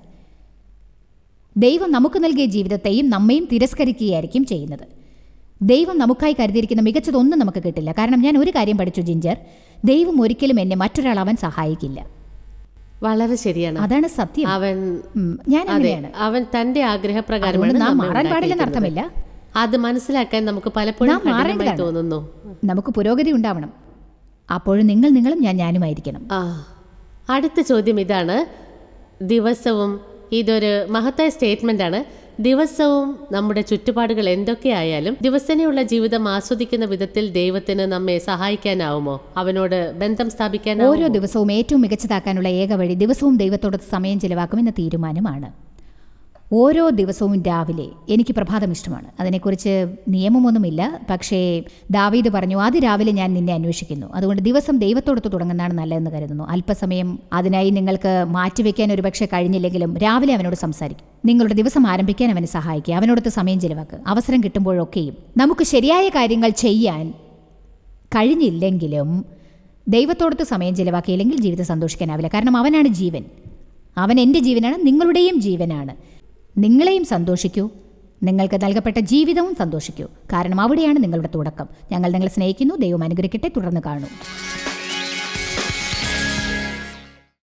Speaker 1: ദൈവം നമുക്ക് നൽകിയ ജീവിതത്തെയും നമ്മയും തിരസ്കരിക്കുകയായിരിക്കും ചെയ്യുന്നത് ദൈവം നമുക്കായി കരുതിയിരിക്കുന്ന മികച്ചതൊന്നും നമുക്ക് കിട്ടില്ല കാരണം ഞാൻ ഒരു കാര്യം പഠിച്ചു ജിഞ്ചർ ദൈവം ഒരിക്കലും എന്നെ മറ്റൊരാളാവാൻ സഹായിക്കില്ല
Speaker 2: വളരെ ശരിയാണ്
Speaker 1: അതാണ് സത്യം
Speaker 2: അവൻ
Speaker 1: ഉം, ഞാൻ
Speaker 2: അതെ
Speaker 1: അങ്ങനെയാണ്
Speaker 2: അവൻ തന്റെ ആഗ്രഹപ്രകാരമാണ്
Speaker 1: അതുകൊണ്ട് നാം
Speaker 2: നമ്മെ
Speaker 1: മാറാൻ പാടില്ലെന്ന്
Speaker 2: ഉണ്ടാക്കിയിരിക്കുന്നത്.
Speaker 1: അർത്ഥമില്ല.
Speaker 2: അത് മനസ്സിലാക്കാൻ നമുക്ക് പലപ്പോഴും
Speaker 1: നാം
Speaker 2: കഠിനമായി
Speaker 1: മാറേണ്ടതാണ്.
Speaker 2: തോന്നുന്നു
Speaker 1: നമുക്ക് പുരോഗതി ഉണ്ടാവണം അപ്പോഴും നിങ്ങൾ നിങ്ങളും ഞാൻ ഞാനുമായിരിക്കണം
Speaker 2: ആ അടുത്ത ചോദ്യം ഇതാണ് ദിവസവും ഇതൊരു മഹത്തായ സ്റ്റേറ്റ്മെന്റ് ആണ് ദിവസവും നമ്മുടെ ചുറ്റുപാടുകൾ എന്തൊക്കെയായാലും ദിവസേനയുള്ള ജീവിതം ആസ്വദിക്കുന്ന വിധത്തിൽ ദൈവത്തിന് നമ്മെ സഹായിക്കാനാവുമോ അവനോട് ബന്ധം സ്ഥാപിക്കാനാവുമോ
Speaker 1: ഓരോ ദിവസവും ഏറ്റവും മികച്ചതാക്കാനുള്ള ഏക വഴി ദിവസവും ദൈവത്തോട് സമയം ചിലവാക്കുമെന്ന തീരുമാനമാണ് ഓരോ ദിവസവും രാവിലെ എനിക്ക് പ്രഭാതം ഇഷ്ടമാണ് അതിനെക്കുറിച്ച് നിയമമൊന്നുമില്ല പക്ഷേ ദാവീദ് പറഞ്ഞു ആദ്യ രാവിലെ ഞാൻ നിന്നെ അന്വേഷിക്കുന്നു അതുകൊണ്ട് ദിവസം ദൈവത്തോടൊത്ത് തുടങ്ങുന്നതാണ് നല്ലതെന്ന് കരുതുന്നു അല്പസമയം അതിനായി നിങ്ങൾക്ക് മാറ്റിവെക്കാൻ ഒരുപക്ഷെ കഴിഞ്ഞില്ലെങ്കിലും രാവിലെ അവനോട് സംസാരിക്കും നിങ്ങളുടെ ദിവസം ആരംഭിക്കാൻ അവനെ സഹായിക്കുക അവനോടൊത്ത് സമയം ചിലവാക്കുക അവസരം കിട്ടുമ്പോഴൊക്കെയും നമുക്ക് ശരിയായ കാര്യങ്ങൾ ചെയ്യാൻ കഴിഞ്ഞില്ലെങ്കിലും ദൈവത്തോടത്ത് സമയം ചിലവാക്കിയില്ലെങ്കിൽ ജീവിതം സന്തോഷിക്കാനാവില്ല കാരണം അവനാണ് ജീവൻ അവൻ എൻ്റെ ജീവനാണ് നിങ്ങളുടെയും ജീവനാണ് നിങ്ങളെയും സന്തോഷിക്കൂ നിങ്ങൾക്ക് നൽകപ്പെട്ട ജീവിതവും സന്തോഷിക്കൂ കാരണം അവിടെയാണ് നിങ്ങളുടെ തുടക്കം ഞങ്ങൾ നിങ്ങളെ സ്നേഹിക്കുന്നു ദൈവം അനുഗ്രഹിക്കട്ടെ തുടർന്ന് കാണൂ